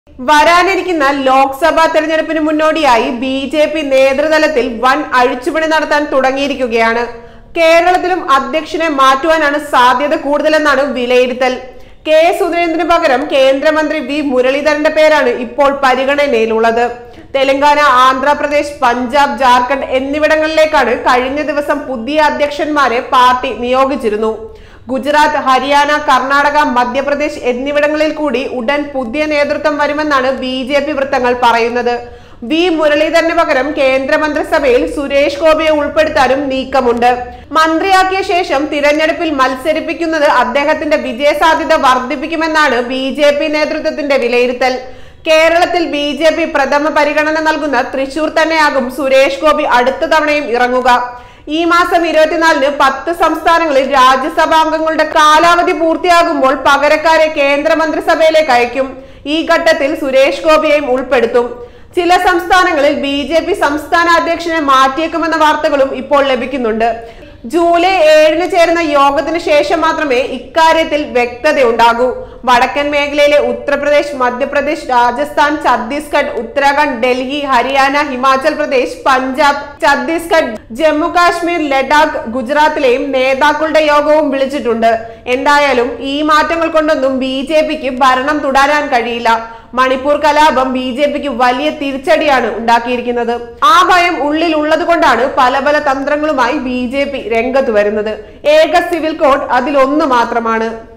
വരാനിരിക്കുന്ന ലോക്സഭാ തെരഞ്ഞെടുപ്പിന് മുന്നോടിയായി ബി ജെ പി നേതൃതലത്തിൽ വൻ അഴിച്ചുപണി നടത്താൻ തുടങ്ങിയിരിക്കുകയാണ് കേരളത്തിലും അധ്യക്ഷനെ മാറ്റുവാനാണ് സാധ്യത കൂടുതലെന്നാണ് വിലയിരുത്തൽ കെ സുരേന്ദ്രന് പകരം കേന്ദ്രമന്ത്രി വി മുരളീധരന്റെ പേരാണ് ഇപ്പോൾ പരിഗണനയിലുള്ളത് തെലങ്കാന ആന്ധ്രാപ്രദേശ് പഞ്ചാബ് ജാർഖണ്ഡ് എന്നിവിടങ്ങളിലേക്കാണ് കഴിഞ്ഞ ദിവസം പുതിയ അധ്യക്ഷന്മാരെ പാർട്ടി നിയോഗിച്ചിരുന്നു ഗുജറാത്ത് ഹരിയാന കർണാടക മധ്യപ്രദേശ് എന്നിവിടങ്ങളിൽ കൂടി ഉടൻ പുതിയ നേതൃത്വം വരുമെന്നാണ് ബി ജെ പി വൃത്തങ്ങൾ പറയുന്നത് വി മുരളീധരന് പകരം കേന്ദ്രമന്ത്രിസഭയിൽ സുരേഷ് ഗോപിയെ ഉൾപ്പെടുത്താനും നീക്കമുണ്ട് മന്ത്രിയാക്കിയ ശേഷം തിരഞ്ഞെടുപ്പിൽ മത്സരിപ്പിക്കുന്നത് അദ്ദേഹത്തിന്റെ വിജയസാധ്യത വർദ്ധിപ്പിക്കുമെന്നാണ് ബി ജെ പി നേതൃത്വത്തിന്റെ വിലയിരുത്തൽ കേരളത്തിൽ ബി ജെ പി പ്രഥമ പരിഗണന നൽകുന്ന തൃശൂർ തന്നെയാകും സുരേഷ് ഗോപി അടുത്ത തവണയും ഇറങ്ങുക ഈ മാസം ഇരുപത്തിനാലിന് പത്ത് സംസ്ഥാനങ്ങളിൽ രാജ്യസഭാംഗങ്ങളുടെ കാലാവധി പൂർത്തിയാകുമ്പോൾ പകരക്കാരെ കേന്ദ്രമന്ത്രിസഭയിലേക്ക് അയക്കും ഈ ഘട്ടത്തിൽ സുരേഷ് ഗോപിയെയും ഉൾപ്പെടുത്തും ചില സംസ്ഥാനങ്ങളിൽ ബി ജെ പി സംസ്ഥാന അധ്യക്ഷനെ മാറ്റിയേക്കുമെന്ന വാർത്തകളും ഇപ്പോൾ ലഭിക്കുന്നുണ്ട് ജൂലൈ ഏഴിന് ചേരുന്ന യോഗത്തിന് ശേഷം മാത്രമേ ഇക്കാര്യത്തിൽ വ്യക്തതയുണ്ടാകൂ വടക്കൻ മേഖലയിലെ ഉത്തർപ്രദേശ് മധ്യപ്രദേശ് രാജസ്ഥാൻ ഛത്തീസ്ഗഡ് ഉത്തരാഖണ്ഡ് ഡൽഹി ഹരിയാന ഹിമാചൽ പ്രദേശ് പഞ്ചാബ് ഛത്തീസ്ഗഡ് ജമ്മു കാശ്മീർ ലഡാക്ക് ഗുജറാത്തിലെയും നേതാക്കളുടെ യോഗവും വിളിച്ചിട്ടുണ്ട് എന്തായാലും ഈ മാറ്റങ്ങൾ കൊണ്ടൊന്നും ബി ജെ പിക്ക് ഭരണം തുടരാൻ കഴിയില്ല മണിപ്പൂർ കലാപം ബി ജെ പിക്ക് വലിയ തിരിച്ചടിയാണ് ഉണ്ടാക്കിയിരിക്കുന്നത് ആ ഭയം ഉള്ളിൽ ഉള്ളത് കൊണ്ടാണ് പല പല തന്ത്രങ്ങളുമായി ബി ജെ പി രംഗത്ത് വരുന്നത് ഏക സിവിൽ കോഡ് അതിലൊന്ന് മാത്രമാണ്